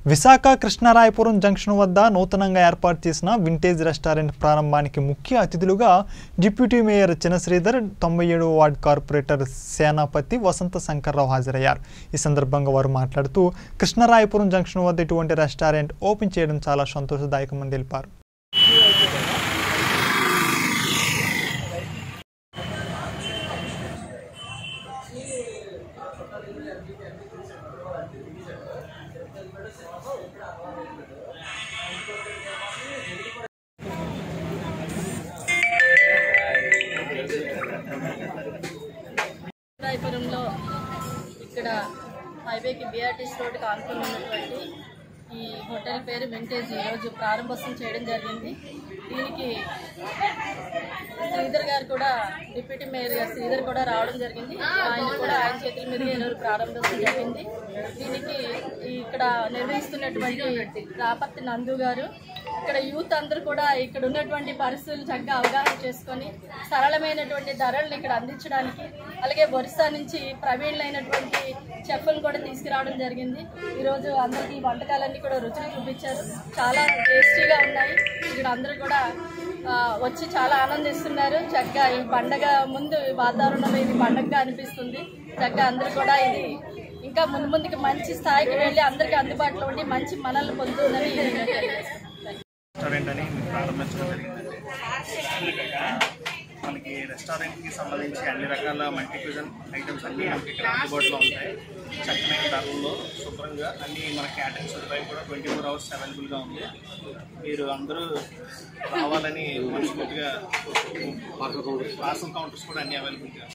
Visakha Krishnarayapuram junction వద్ద నూతనంగా ఏర్పాటు చేసిన వింటేజ్ రెస్టారెంట్ ప్రారంభానికి ముఖ్య అతిథులుగా డిప్యూటీ మేయర్ చినశ్రీధర్ తొంభై ఏడు వార్డ్ కార్పొరేటర్ సేనాపతి వసంత శంకర్రావు హాజరయ్యారు ఈ సందర్భంగా వారు మాట్లాడుతూ కృష్ణరాయపురం జంక్షన్ వద్ద ఇటువంటి రెస్టారెంట్ ఓపెన్ చేయడం చాలా సంతోషదాయకమని తెలిపారు రాయపురంలో ఇక్కడ హైవేకి బీఆర్టీసీ రోడ్డుకి ఆనుకుని ఉన్నటువంటి ఈ హోటల్ పేరు వింటేజ్ ఈరోజు ప్రారంభోత్సవం చేయడం జరిగింది దీనికి శ్రీధర్ గారు కూడా డిప్యూటీ మేయర్ గారు శ్రీధర్ కూడా రావడం జరిగింది ఆయన కూడా ఆయన చేతుల మీద ఈరోజు ప్రారంభోత్సవం జరిగింది దీనికి ఇక్కడ నిర్వహిస్తున్నటువంటి రాపర్తి నందు గారు ఇక్కడ యూత్ అందరూ కూడా ఇక్కడ ఉన్నటువంటి పరిస్థితులు చక్కగా అవగాహన చేసుకొని సరళమైనటువంటి ధరలను ఇక్కడ అందించడానికి అలాగే ఒరిస్సా నుంచి ప్రవీణులైనటువంటి చెఫ్లను కూడా తీసుకురావడం జరిగింది ఈరోజు అందరికీ ఈ వంటకాలన్నీ కూడా రుచిని చూపించారు చాలా టేస్టీగా ఉన్నాయి ఇక్కడ అందరూ కూడా ఆ, వచ్చి చాలా ఆనందిస్తున్నారు చక్కగా ఈ పండగ ముందు ఈ వాతావరణంలో ఇది పండగగా అనిపిస్తుంది చక్కగా అందరూ కూడా ఇది ఇంకా ముందు ముందుకు మంచి స్థాయికి వెళ్ళి అందరికీ అందుబాటులో ఉండి మంచి మనల్ని పొందుతుందని నేను తెలియజేస్తున్నాను రెస్టారెంట్ అని ప్రారంభించడం జరిగింది మనకి రెస్టారెంట్కి సంబంధించి అన్ని రకాల మల్టీ క్యూజన్ ఐటమ్స్ అన్నీ మనకి ఇక్కడ అందుబాటులో ఉంటాయి చక్కనైన ధరల్లో శుభ్రంగా అన్ని మన క్యాటరింగ్ సదుపాయం కూడా ట్వంటీ ఫోర్ అవర్స్ అవైలబుల్గా ఉంది మీరు అందరూ రావాలని మనస్ఫూర్తిగా పార్సల్ కౌంటర్స్ కూడా అన్ని అవైలబుల్గా